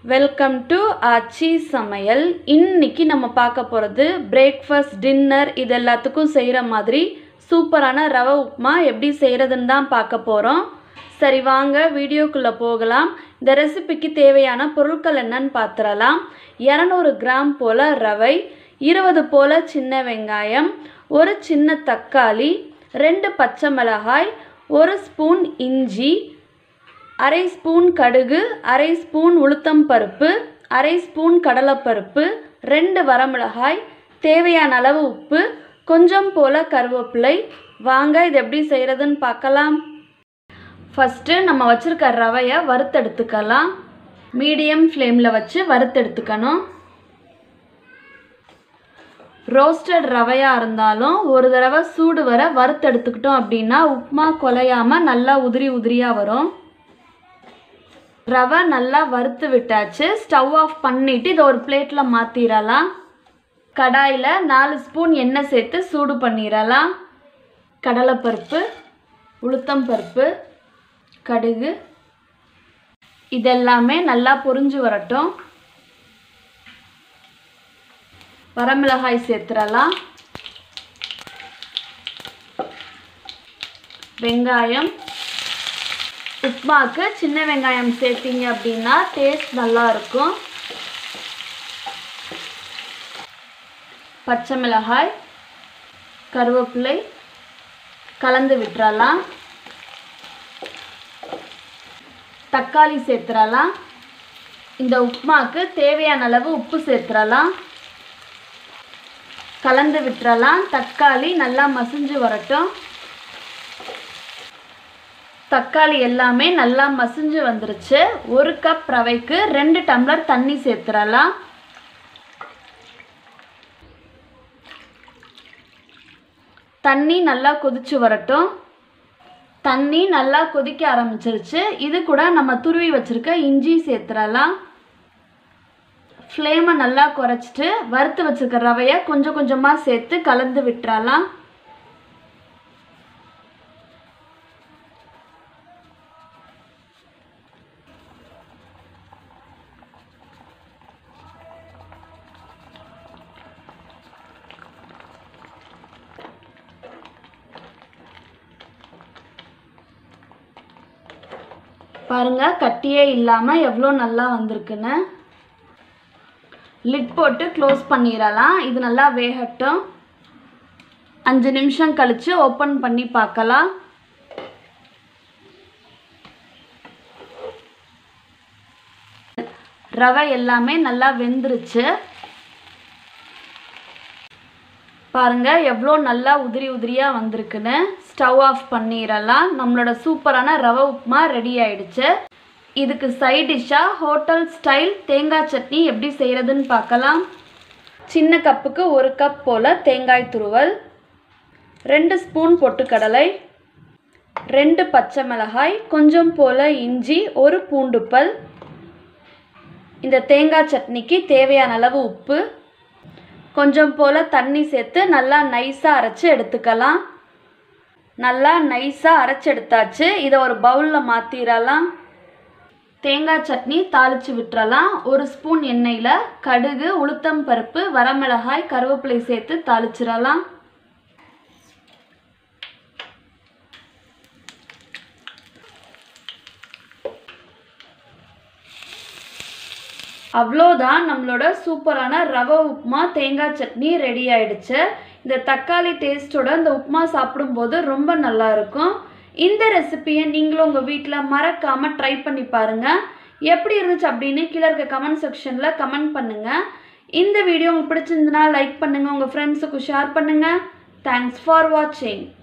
welcome to ஆச்சி சமையல் இன்னைக்கு நம்ம பார்க்க போகிறது பிரேக்ஃபாஸ்ட் டின்னர் இது எல்லாத்துக்கும் செய்கிற மாதிரி சூப்பரான ரவை உப்புமா எப்படி செய்கிறதுன்னு தான் பார்க்க போகிறோம் சரி வாங்க வீடியோக்குள்ளே போகலாம் இந்த ரெசிபிக்கு தேவையான பொருட்கள் என்னன்னு பார்த்துடலாம் இரநூறு கிராம் போல் ரவை இருபது போல் சின்ன வெங்காயம் ஒரு சின்ன தக்காளி ரெண்டு பச்சை மிளகாய் ஒரு ஸ்பூன் இஞ்சி அரை ஸ்பூன் கடுகு அரை ஸ்பூன் உளுத்தம் பருப்பு அரை ஸ்பூன் கடலைப்பருப்பு ரெண்டு வரமிளகாய் தேவையான அளவு உப்பு கொஞ்சம் போல் கருவேப்பிலை வாங்க இது எப்படி செய்கிறதுன்னு பார்க்கலாம் ஃபஸ்ட்டு நம்ம வச்சுருக்க ரவையை வறுத்தெடுத்துக்கலாம் மீடியம் ஃப்ளேமில் வச்சு வறுத்தெடுத்துக்கணும் ரோஸ்டட் ரவையாக இருந்தாலும் ஒரு தடவை சூடு வர வறுத்தெடுத்துக்கிட்டோம் அப்படின்னா உப்புமா குலையாமல் நல்லா உதிரி உதிரியாக வரும் ரவை நல்லா வறுத்து விட்டாச்சு ஸ்டவ் ஆஃப் பண்ணிவிட்டு இதை ஒரு பிளேட்டில் மாற்றிடலாம் கடாயில் நாலு ஸ்பூன் எண்ணெய் சேர்த்து சூடு பண்ணிடலாம் கடலைப்பருப்பு உளுத்தம் பருப்பு கடுகு இதெல்லாமே நல்லா பொரிஞ்சு வரட்டும் வரமிளகாய் சேர்த்துடலாம் வெங்காயம் உப்மாவுக்கு சின்ன வெங்காயம் சேர்த்தீங்க அப்படின்னா டேஸ்ட் நல்லா இருக்கும் பச்சை மிளகாய் கருவேப்பிலை கலந்து விட்டுறலாம் தக்காளி சேர்த்துடலாம் இந்த உப்மாவுக்கு தேவையான அளவு உப்பு சேர்த்துடலாம் கலந்து விட்டுறலாம் தக்காளி நல்லா மசிஞ்சு வரட்டும் தக்காளி எல்லாமே நல்லா மசிஞ்சு வந்துருச்சு ஒரு கப் ரவைக்கு ரெண்டு டம்ளர் தண்ணி சேர்த்துடலாம் தண்ணி நல்லா கொதிச்சு வரட்டும் தண்ணி நல்லா கொதிக்க ஆரம்பிச்சிருச்சு இது கூட நம்ம துருவி வச்சுருக்க இஞ்சி சேர்த்துடலாம் ஃப்ளேமை நல்லா குறைச்சிட்டு வறுத்து வச்சுருக்க ரவையை கொஞ்சம் கொஞ்சமாக சேர்த்து கலந்து விட்டுறலாம் பாருங்க கட்டியே இல்லாமல் எவ்வளோ நல்லா வந்திருக்குன்னு லிட் போட்டு க்ளோஸ் பண்ணிடலாம் இது நல்லா வேகட்டும் அஞ்சு நிமிஷம் கழித்து ஓப்பன் பண்ணி பார்க்கலாம் ரவை எல்லாமே நல்லா வெந்துருச்சு பாருங்க எவ்வளோ நல்லா உதிரி உதிரியாக வந்திருக்குன்னு ஸ்டவ் ஆஃப் பண்ணிடலாம் நம்மளோட சூப்பரான ரவை உப்புமா ரெடி ஆயிடுச்சு இதுக்கு சைட் டிஷ்ஷாக ஹோட்டல் ஸ்டைல் தேங்காய் சட்னி எப்படி செய்கிறதுன்னு பார்க்கலாம் சின்ன கப்புக்கு ஒரு கப் போல் தேங்காய் துருவல் ரெண்டு ஸ்பூன் பொட்டுக்கடலை ரெண்டு பச்சை மிளகாய் கொஞ்சம் போல் இஞ்சி ஒரு பூண்டுப்பல் இந்த தேங்காய் சட்னிக்கு தேவையான அளவு உப்பு கொஞ்சம் போல் தண்ணி சேர்த்து நல்லா நைஸாக அரைச்சி எடுத்துக்கலாம் நல்லா நைஸாக அரைச்சி எடுத்தாச்சு இதை ஒரு பவுலில் மாற்றிடலாம் தேங்காய் சட்னி தாளித்து விட்டுறலாம் ஒரு ஸ்பூன் எண்ணெயில் கடுகு உளுத்தம் பருப்பு வரமிளகாய் கருவேப்பிலை சேர்த்து தாளிச்சிடலாம் அவ்வளோதான் நம்மளோட சூப்பரான ரவை உப்புமா தேங்காய் சட்னி ரெடி ஆயிடுச்சு இந்த தக்காளி டேஸ்ட்டோட இந்த உப்புமா சாப்பிடும்போது ரொம்ப நல்லா இருக்கும் இந்த ரெசிப்பியை நீங்களும் உங்கள் வீட்டில் மறக்காமல் ட்ரை பண்ணி பாருங்கள் எப்படி இருந்துச்சு அப்படின்னு கீழே இருக்க கமெண்ட் செக்ஷனில் கமெண்ட் பண்ணுங்கள் இந்த வீடியோ உங்களுக்கு பிடிச்சிருந்துன்னா லைக் பண்ணுங்கள் உங்கள் ஃப்ரெண்ட்ஸுக்கு ஷேர் பண்ணுங்கள் தேங்க்ஸ் ஃபார் வாட்சிங்